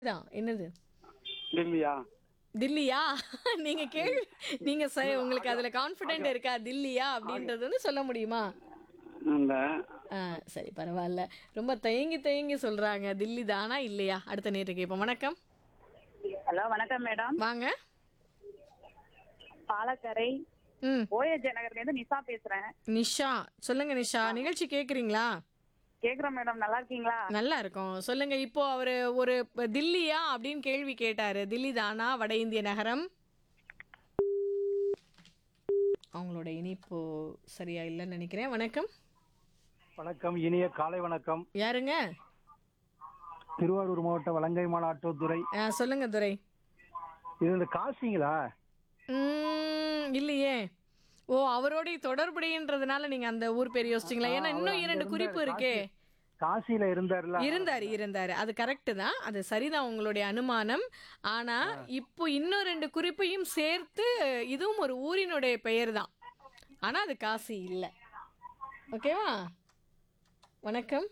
தான் என்னது டெல்லியா தில்லியா நீங்க கேள்வி நீங்க ச- உங்களுக்கு அதுல கான்ஃபிடென்ட் இருக்கா தில்லியா அப்படின்றது வந்து சொல்ல முடியுமா இந்த ஆ சரி பரவாயில்ல ரொம்ப தயங்கி தயங்கி சொல்றாங்க தில்லி தானா இல்லையா அடுத்த நேற்று கேட்போம் வணக்கம் ஹலோ வணக்கம் மேடம் வாங்க பாலக்கரை ம் ஓஎஸ் நகர்ல இருந்து நிசா பேசுறேன் நிஷா சொல்லுங்க நிஷா நிகழ்ச்சி கேக்குறீங்களா கேக்குறேன் மேடம் நல்லா இருக்கீங்களா நல்லா இருக்கும் சொல்லுங்க இப்போ அவரு ஒரு இப்ப தில்லியா அப்படின்னு கேள்வி கேட்டாரு தில்லி தானா வட இந்திய நகரம் அவங்களோட இனிப்பு சரியா இல்லைன்னு நினைக்கிறேன் வணக்கம் வணக்கம் இனிய காலை வணக்கம் யாருங்க திருவாரூர் மாவட்டம் வலங்கைமான் ஆட்டோத்துறை ஆ, சொல்லுங்க துரை இது இந்த காசிங்களா ம், இல்லையே ஓ அவரோட தொடர்புடையன்றதுனால நீங்க அந்த ஊர் பேர் யோசிச்சிங்களா ஏன்னா இன்னும் இரண்டு குறிப்பு இருக்கே காசியில இருந்தாருல இருந்தாரு இருந்தாரு அது கரெக்ட் தான் அது சரிதான் உங்களுடைய அனுமானம் ஆனா இப்போ இன்னும் ரெண்டு குறிப்பையும் சேர்த்து இதுவும் ஒரு ஊரினுடைய பெயர் தான் ஆனா அது காசி இல்ல ஓகேவா வணக்கம்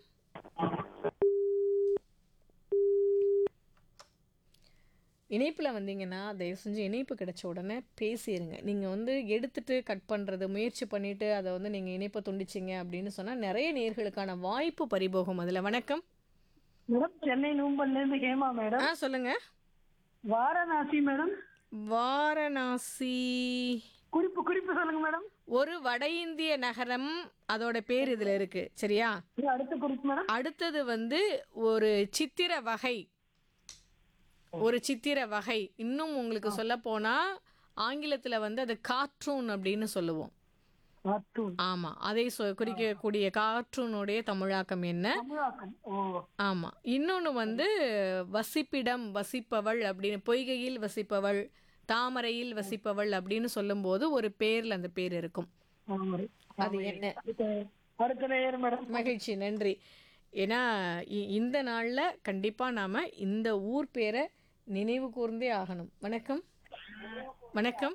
இணைப்பில் வந்தீங்கன்னா தயவு செஞ்சு இணைப்பு கிடைச்ச உடனே பேசிடுங்க நீங்கள் வந்து எடுத்துட்டு கட் பண்ணுறது முயற்சி பண்ணிட்டு அதை வந்து நீங்கள் இணைப்பை துண்டிச்சிங்க அப்படின்னு சொன்னால் நிறைய நேர்களுக்கான வாய்ப்பு பறிபோகும் அதில் வணக்கம் மேடம் சென்னை நூம்பல்ல இருந்து ஹேமா மேடம் ஆ சொல்லுங்க வாரணாசி மேடம் வாரணாசி குறிப்பு குறிப்பு சொல்லுங்க மேடம் ஒரு வட இந்திய நகரம் அதோட பேர் இதில் இருக்கு சரியா இது அடுத்த குறிப்பு மேடம் அடுத்தது வந்து ஒரு சித்திர வகை ஒரு சித்திர வகை இன்னும் உங்களுக்கு சொல்ல போனா ஆங்கிலத்துல வந்து அது கார்ட்டூன் அப்படின்னு சொல்லுவோம் கார்ட்டூன் ஆமா அதை சொ- குறிக்கக்கூடிய கார்ட்டூனுடைய தமிழாக்கம் என்ன தமிழாக்கம் ஓ ஆமா இன்னொன்னு வந்து வசிப்பிடம் வசிப்பவள் அப்படின்னு பொய்கையில் வசிப்பவள் தாமரையில் வசிப்பவள் அப்படின்னு சொல்லும்போது ஒரு பேர்ல அந்த பேர் இருக்கும் தாமரை. அது என்ன அடுத்த அடுத்த நேயர் மேடம் மகிழ்ச்சி நன்றி ஏன்னா இ- இந்த நாள்ல கண்டிப்பா நாம இந்த ஊர் பேரை நினைவு கூர்ந்தே ஆகணும் வணக்கம் வணக்கம்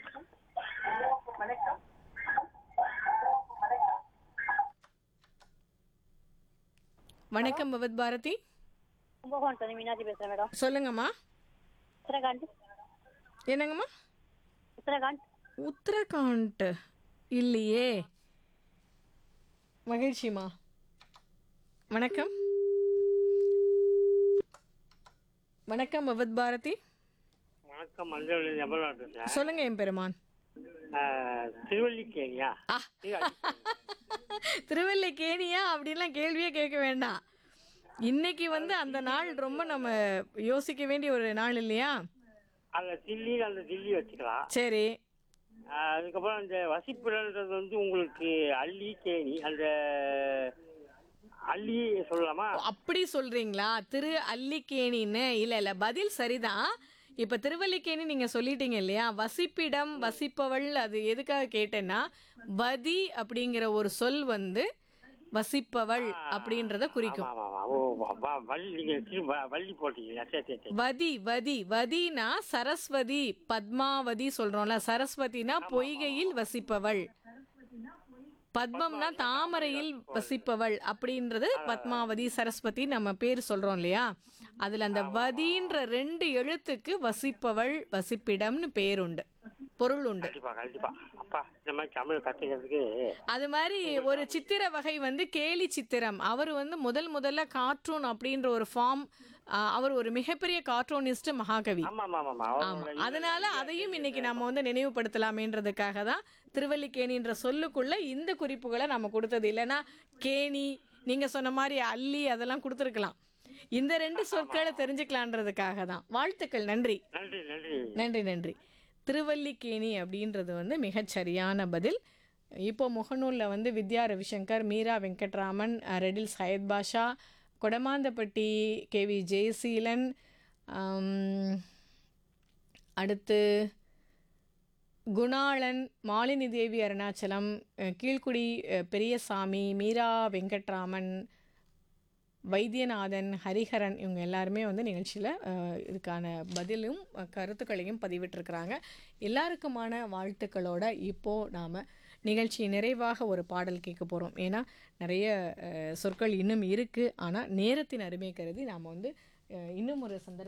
வணக்கம் பகவத் பாரதி கும்பகோணம் மீனாட்சி பேசுறேன் மேடம் சொல்லுங்கம்மா உத்தரகாண்ட் என்னங்கம்மா உத்தரகாண்ட் உத்தரகாண்ட் இல்லையே மகிழ்ச்சிமா வணக்கம் வணக்கம் பகவத் பாரதி வணக்கம் மஞ்சள் எவ்வளோ பேசுகிறேன் சொல்லுங்க என் பெருமான் திருவல்லிக்கேணியா ஆ திருவல்லிக்கேணியா அப்படின்லாம் கேள்வியே கேட்க வேண்டாம் இன்னைக்கு வந்து அந்த நாள் ரொம்ப நம்ம யோசிக்க வேண்டிய ஒரு நாள் இல்லையா அந்த தில்லி அந்த தில்லி வச்சுக்கலாம் சரி ஆஹ் அதுக்கப்புறம் அந்த வசிப்பிடன்றது வந்து உங்களுக்கு அள்ளி கேணி அந்த அள்ளி சொல்லலாமா அப்படி சொல்றீங்களா திரு அல்லிக்கேணின்னு இல்ல இல்ல பதில் சரிதான் இப்ப திருவல்லிக்கேணி நீங்க சொல்லிட்டீங்க இல்லையா வசிப்பிடம் வசிப்பவள் அது எதுக்காக கேட்டேன்னா வதி அப்படிங்கிற ஒரு சொல் வந்து வசிப்பவள் அப்படின்றத குறிக்கும் ஆமா ஆமா ஓ வ- வ- வள்ளி நீங்க திரு வ- வள்ளி போட்டீங்களா சரி சரி சரி வதி வதி வதினா சரஸ்வதி பத்மாவதி சொல்றோம்ல சரஸ்வதினா பொய்கையில் வசிப்பவள் பத்மம்னா தாமரையில் வசிப்பவள் அப்படின்றது பத்மாவதி சரஸ்வதி நம்ம பேர் சொல்றோம் இல்லையா அதுல அந்த வதின்ற ரெண்டு எழுத்துக்கு வசிப்பவள் வசிப்பிடம்னு பேர் உண்டு பொருள் உண்டு கண்டிப்பா கண்டிப்பா அப்பா இந்த மாதிரி தமிழ் கத்துக்கிறதுக்கு அது மாதிரி ஒரு சித்திர வகை வந்து கேலி சித்திரம் அவர் வந்து முதல் முதல்ல கார்ட்டூன் அப்படின்ற ஒரு ஃபார்ம் அவர் ஒரு மிகப்பெரிய கார்ட்டூனிஸ்ட் மகாகவி ஆமா ஆமா ஆமா ஆமா அவரோட அதனால அதையும் இன்னைக்கு நம்ம வந்து நினைவுபடுத்தலாமேன்றதுக்காக தான் திருவல்லிக்கேணின்ற சொல்லுக்குள்ள இந்த குறிப்புகளை நம்ம கொடுத்தது இல்லைன்னா கேணி நீங்க சொன்ன மாதிரி அள்ளி அதெல்லாம் கொடுத்துருக்கலாம் இந்த ரெண்டு சொற்களை தெரிஞ்சுக்கலான்றதுக்காக தான் வாழ்த்துக்கள் நன்றி நன்றி நன்றி நன்றி நன்றி திருவல்லிக்கேணி அப்படின்றது வந்து மிகச் சரியான பதில் இப்போ முகநூலில் வந்து வித்யா ரவிசங்கர் மீரா வெங்கட்ராமன் அஹ், ரெடில் சையத் பாஷா கொடமாந்தப்பட்டி கேவி ஜெயசீலன் ஆம், அடுத்து குணாளன் மாலினி தேவி அருணாச்சலம் அஹ், கீழ்க்குடி அஹ், பெரியசாமி மீரா வெங்கட்ராமன் வைத்தியநாதன் ஹரிஹரன் இவங்க எல்லாருமே வந்து நிகழ்ச்சியில் இதுக்கான பதிலும் அஹ், கருத்துக்களையும் பதிவிட்டிருக்கிறாங்க எல்லாருக்குமான வாழ்த்துக்களோட இப்போது நாம் நிகழ்ச்சி நிறைவாக ஒரு பாடல் கேட்க போகிறோம் ஏன்னா நிறைய அஹ், சொற்கள் இன்னும் இருக்குது ஆனால் நேரத்தின் அருமை கருதி நாம் வந்து அஹ், இன்னும் ஒரு சந்தர்ப்பம்